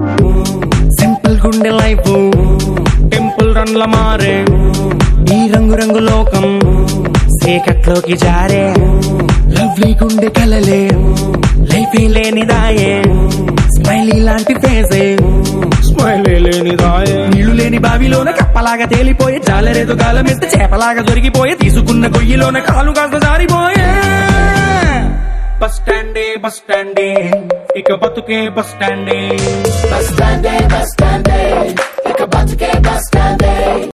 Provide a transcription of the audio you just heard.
simple గుండె life temple రన్ల మారే ఈ రంగు రంగు లోకం చీకట్లోకి జారే లవ్లీ గుండె కలలే లైఫ్ లేనిదాయే స్మైలీ లాంటి ఫేసే స్మైల్ లేనిదాయే నీళ్లు లేని బావిలోన కప్పలాగా తేలిపోయే జాలరేదో గాలమెత్తే చేపలాగా దొరికిపోయే తీసుకున్న గొయ్యిలోన కాలు కాస్త జారిపోయే బస్ స్టాండే బస్ స్టాండే ఇక బతుకే బస్ స్టాండే Bastante, bastante, ఇక బతుకే బస్టాండే